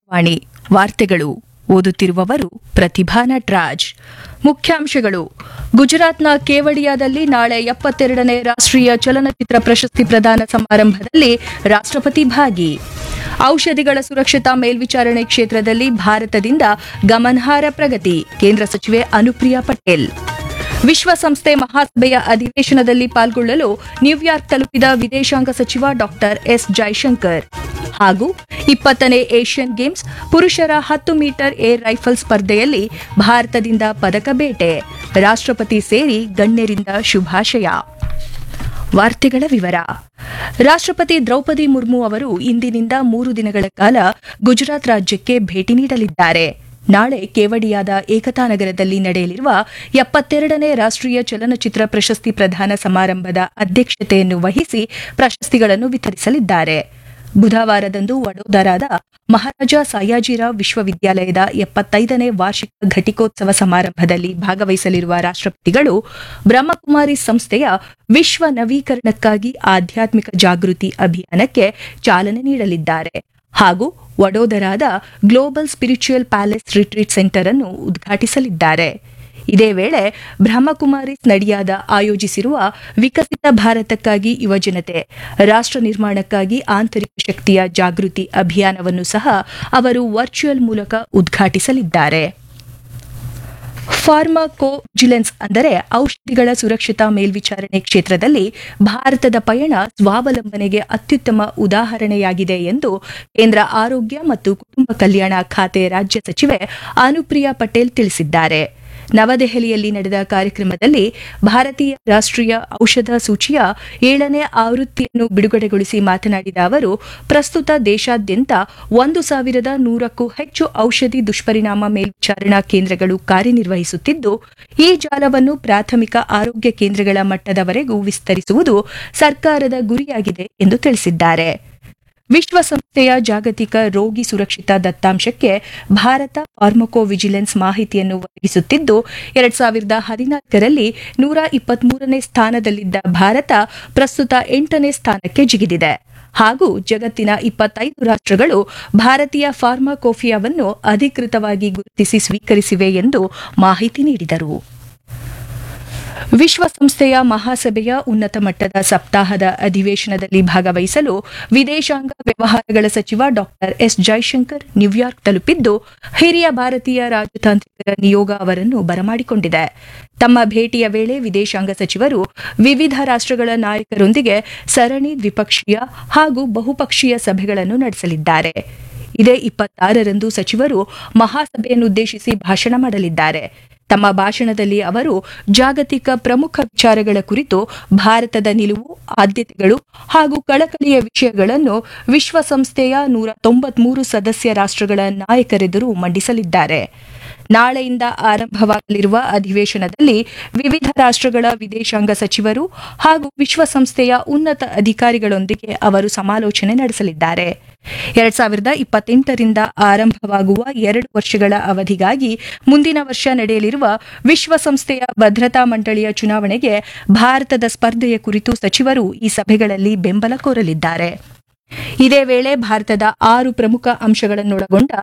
ವಾಣಿ ವಾರ್ತೆಗಳು ಓದುತ್ತಿರುವವರು ಪ್ರತಿಭಾ ನಟ್ರಾಜ್ ಮುಖ್ಯಾಂಶಗಳು ಗುಜರಾತ್ನ ಕೇವಡಿಯಾದಲ್ಲಿ ನಾಳೆ ಎಪ್ಪತ್ತೆರಡನೇ ರಾಷ್ಟ್ರೀಯ ಚಲನಚಿತ್ರ ಪ್ರಶಸ್ತಿ ಪ್ರದಾನ ಸಮಾರಂಭದಲ್ಲಿ ರಾಷ್ಟ್ರಪತಿ ಭಾಗಿ ಔಷಧಿಗಳ ಸುರಕ್ಷತಾ ಮೇಲ್ವಿಚಾರಣೆ ಕ್ಷೇತ್ರದಲ್ಲಿ ಭಾರತದಿಂದ ಗಮನಾರ್ಹ ಪ್ರಗತಿ ಕೇಂದ್ರ ಸಚಿವೆ ಅನುಪ್ರಿಯಾ ಪಟೇಲ್ ವಿಶ್ವಸಂಸ್ಥೆ ಮಹಾಸಭೆಯ ಅಧಿವೇಶನದಲ್ಲಿ ಪಾಲ್ಗೊಳ್ಳಲು ನ್ಯೂಯಾರ್ಕ್ ತಲುಪಿದ ವಿದೇಶಾಂಗ ಸಚಿವ ಡಾಕ್ಟರ್ ಎಸ್ ಜೈಶಂಕರ್ ಹಾಗೂ ಇಪ್ಪತ್ತನೇ ಏಷ್ಯನ್ ಗೇಮ್ಸ್ ಪುರುಷರ ಹತ್ತು ಮೀಟರ್ ಏರ್ ರೈಫಲ್ ಸ್ಪರ್ಧೆಯಲ್ಲಿ ಭಾರತದಿಂದ ಪದಕ ಬೇಟೆ ರಾಷ್ಟ್ರಪತಿ ಸೇರಿ ಗಣ್ಯರಿಂದ ಶುಭಾಶಯ ವಾರ್ತೆಗಳ ವಿವರ ರಾಷ್ಟ್ರಪತಿ ದ್ರೌಪದಿ ಮುರ್ಮು ಅವರು ಇಂದಿನಿಂದ ಮೂರು ದಿನಗಳ ಕಾಲ ಗುಜರಾತ್ ರಾಜ್ಯಕ್ಕೆ ಭೇಟಿ ನೀಡಲಿದ್ದಾರೆ ನಾಳೆ ಕೇವಡಿಯಾದ ಏಕತಾ ನಗರದಲ್ಲಿ ನಡೆಯಲಿರುವ ಎಪ್ಪತ್ತೆರಡನೇ ರಾಷ್ಟ್ರೀಯ ಚಲನಚಿತ್ರ ಪ್ರಶಸ್ತಿ ಪ್ರದಾನ ಸಮಾರಂಭದ ಅಧ್ಯಕ್ಷತೆಯನ್ನು ವಹಿಸಿ ಪ್ರಶಸ್ತಿಗಳನ್ನು ವಿತರಿಸಲಿದ್ದಾರೆ ಬುಧವಾರದಂದು ವಡೋದರಾದ ಮಹಾರಾಜ ಸಾಯಾಜಿರಾವ್ ವಿಶ್ವವಿದ್ಯಾಲಯದ ಎಪ್ಪತ್ತೈದನೇ ವಾರ್ಷಿಕ ಘಟಿಕೋತ್ಸವ ಸಮಾರಂಭದಲ್ಲಿ ಭಾಗವಹಿಸಲಿರುವ ರಾಷ್ಟ್ರಪತಿಗಳು ಬ್ರಹ್ಮಕುಮಾರಿ ಸಂಸ್ಥೆಯ ವಿಶ್ವ ನವೀಕರಣಕ್ಕಾಗಿ ಆಧ್ಯಾತ್ಮಿಕ ಜಾಗೃತಿ ಅಭಿಯಾನಕ್ಕೆ ಚಾಲನೆ ನೀಡಲಿದ್ದಾರೆ ಹಾಗೂ ವಡೋದರಾದ global spiritual palace retreat centre ಅನ್ನು ಉದ್ಘಾಟಿಸಲಿದ್ದಾರೆ ಇದೇ ವೇಳೆ ಬ್ರಹ್ಮಕುಮಾರಿಸ್ ನಡಿಯಾದ ಆಯೋಜಿಸಿರುವ ವಿಕಸಿತ ಭಾರತಕ್ಕಾಗಿ ಯುವಜನತೆ ರಾಷ್ಟ್ರ ನಿರ್ಮಾಣಕ್ಕಾಗಿ ಆಂತರಿಕ ಶಕ್ತಿಯ ಜಾಗೃತಿ ಅಭಿಯಾನವನ್ನು ಸಹ ಅವರು ವರ್ಚುವಲ್ ಮೂಲಕ ಉದ್ಘಾಟಿಸಲಿದ್ದಾರೆ ಫಾರ್ಮಾಕೋವಿಜಿಲೆನ್ಸ್ ಅಂದರೆ ಔಷಧಿಗಳ ಸುರಕ್ಷತಾ ಮೇಲ್ವಿಚಾರಣೆ ಕ್ಷೇತ್ರದಲ್ಲಿ ಭಾರತದ ಪಯಣ ಸ್ವಾವಲಂಬನೆಗೆ ಅತ್ಯುತ್ತಮ ಉದಾಹರಣೆಯಾಗಿದೆ ಎಂದು ಕೇಂದ್ರ ಆರೋಗ್ಯ ಮತ್ತು ಕುಟುಂಬ ಕಲ್ಯಾಣ ಖಾತೆ ರಾಜ್ಯ ಸಚಿವೆ ಅನುಪ್ರಿಯಾ ಪಟೇಲ್ ತಿಳಿಸಿದ್ದಾರೆ ನವದೆಹಲಿಯಲ್ಲಿ ನಡೆದ ಕಾರ್ಯಕ್ರಮದಲ್ಲಿ ಭಾರತೀಯ ರಾಷ್ಟ್ರೀಯ ಔಷಧ ಸೂಚಿಯ ಏಳನೇ ಆವೃತ್ತಿಯನ್ನು ಬಿಡುಗಡೆಗೊಳಿಸಿ ಮಾತನಾಡಿದ ಅವರು ಪ್ರಸ್ತುತ ದೇಶಾದ್ಯಂತ ಒಂದು ಸಾವಿರದ ನೂರಕ್ಕೂ ಹೆಚ್ಚು ಔಷಧಿ ದುಷ್ಪರಿಣಾಮ ಮೇಲ್ವಿಚಾರಣಾ ಕೇಂದ್ರಗಳು ಕಾರ್ಯನಿರ್ವಹಿಸುತ್ತಿದ್ದು ಈ ಜಾಲವನ್ನು ಪ್ರಾಥಮಿಕ ಆರೋಗ್ಯ ಕೇಂದ್ರಗಳ ಮಟ್ಟದವರೆಗೂ ವಿಸ್ತರಿಸುವುದು ಸರ್ಕಾರದ ಗುರಿಯಾಗಿದೆ ಎಂದು ತಿಳಿಸಿದ್ದಾರೆ ವಿಶ್ವಸಂಸ್ಥೆಯ ಜಾಗತಿಕ ರೋಗಿ ಸುರಕ್ಷಿತ ದತ್ತಾಂಶಕ್ಕೆ ಭಾರತ ಫಾರ್ಮಕೋವಿಜಿಲೆನ್ಸ್ ಮಾಹಿತಿಯನ್ನು ಒದಗಿಸುತ್ತಿದ್ದು ಎರಡ್ ಸಾವಿರದ ಹದಿನಾಲ್ಕರಲ್ಲಿ ನೂರ ಇಪ್ಪತ್ಮೂರನೇ ಸ್ಥಾನದಲ್ಲಿದ್ದ ಭಾರತ ಪ್ರಸ್ತುತ ಎಂಟನೇ ಸ್ಥಾನಕ್ಕೆ ಜಿಗಿದಿದೆ ಹಾಗೂ ಜಗತ್ತಿನ ಇಪ್ಪತ್ತೈದು ರಾಷ್ಟ್ರಗಳು ಭಾರತೀಯ ಫಾರ್ಮಾಕೋಫಿಯಾವನ್ನು ಅಧಿಕೃತವಾಗಿ ಗುರುತಿಸಿ ಸ್ವೀಕರಿಸಿವೆ ಎಂದು ಮಾಹಿತಿ ನೀಡಿದರು ವಿಶ್ವಸಂಸ್ಥೆಯ ಮಹಾಸಭೆಯ ಉನ್ನತ ಮಟ್ಟದ ಸಪ್ತಾಹದ ಅಧಿವೇಶನದಲ್ಲಿ ಭಾಗವಹಿಸಲು ವಿದೇಶಾಂಗ ವ್ಯವಹಾರಗಳ ಸಚಿವ ಡಾಕ್ಟರ್ ಎಸ್ ಜೈಶಂಕರ್ ನ್ಯೂಯಾರ್ಕ್ ತಲುಪಿದ್ದು ಹಿರಿಯ ಭಾರತೀಯ ರಾಜತಾಂತ್ರಿಕರ ನಿಯೋಗ ಅವರನ್ನು ಬರಮಾಡಿಕೊಂಡಿದೆ ತಮ್ಮ ಭೇಟಿಯ ವೇಳೆ ವಿದೇಶಾಂಗ ಸಚಿವರು ವಿವಿಧ ರಾಷ್ಟ್ರಗಳ ನಾಯಕರೊಂದಿಗೆ ಸರಣಿ ದ್ವಿಪಕ್ಷೀಯ ಹಾಗೂ ಬಹುಪಕ್ಷೀಯ ಸಭೆಗಳನ್ನು ನಡೆಸಲಿದ್ದಾರೆ ಇದೇ ಇಪ್ಪತ್ತಾರರಂದು ಸಚಿವರು ಮಹಾಸಭೆಯನ್ನುದ್ದೇಶಿಸಿ ಭಾಷಣ ಮಾಡಲಿದ್ದಾರೆ ತಮ್ಮ ಭಾಷಣದಲ್ಲಿ ಅವರು ಜಾಗತಿಕ ಪ್ರಮುಖ ವಿಚಾರಗಳ ಕುರಿತು ಭಾರತದ ನಿಲುವು ಆದ್ಯತೆಗಳು ಹಾಗೂ ಕಳಕಳಿಯ ವಿಷಯಗಳನ್ನು ವಿಶ್ವಸಂಸ್ಥೆಯ ನೂರ ತೊಂಬತ್ಮೂರು ಸದಸ್ಯ ರಾಷ್ಟ್ರಗಳ ನಾಯಕರೆದುರು ಮಂಡಿಸಲಿದ್ದಾರೆ ನಾಳೆಯಿಂದ ಆರಂಭವಾಗಲಿರುವ ಅಧಿವೇಶನದಲ್ಲಿ ವಿವಿಧ ರಾಷ್ಟ್ರಗಳ ವಿದೇಶಾಂಗ ಸಚಿವರು ಹಾಗೂ ವಿಶ್ವಸಂಸ್ಥೆಯ ಉನ್ನತ ಅಧಿಕಾರಿಗಳೊಂದಿಗೆ ಅವರು ಸಮಾಲೋಚನೆ ನಡೆಸಲಿದ್ದಾರೆ ಎರಡ್ ಸಾವಿರದ ಇಪ್ಪತ್ತೆಂಟರಿಂದ ಆರಂಭವಾಗುವ ಎರಡು ವರ್ಷಗಳ ಅವಧಿಗಾಗಿ ಮುಂದಿನ ವರ್ಷ ನಡೆಯಲಿರುವ ವಿಶ್ವಸಂಸ್ಥೆಯ ಭದ್ರತಾ ಮಂಡಳಿಯ ಚುನಾವಣೆಗೆ ಭಾರತದ ಸ್ಪರ್ಧೆಯ ಕುರಿತು ಸಚಿವರು ಈ ಸಭೆಗಳಲ್ಲಿ ಬೆಂಬಲ ಕೋರಲಿದ್ದಾರೆ ಇದೇ ವೇಳೆ ಭಾರತದ ಆರು ಪ್ರಮುಖ ಅಂಶಗಳನ್ನೊಳಗೊಂಡ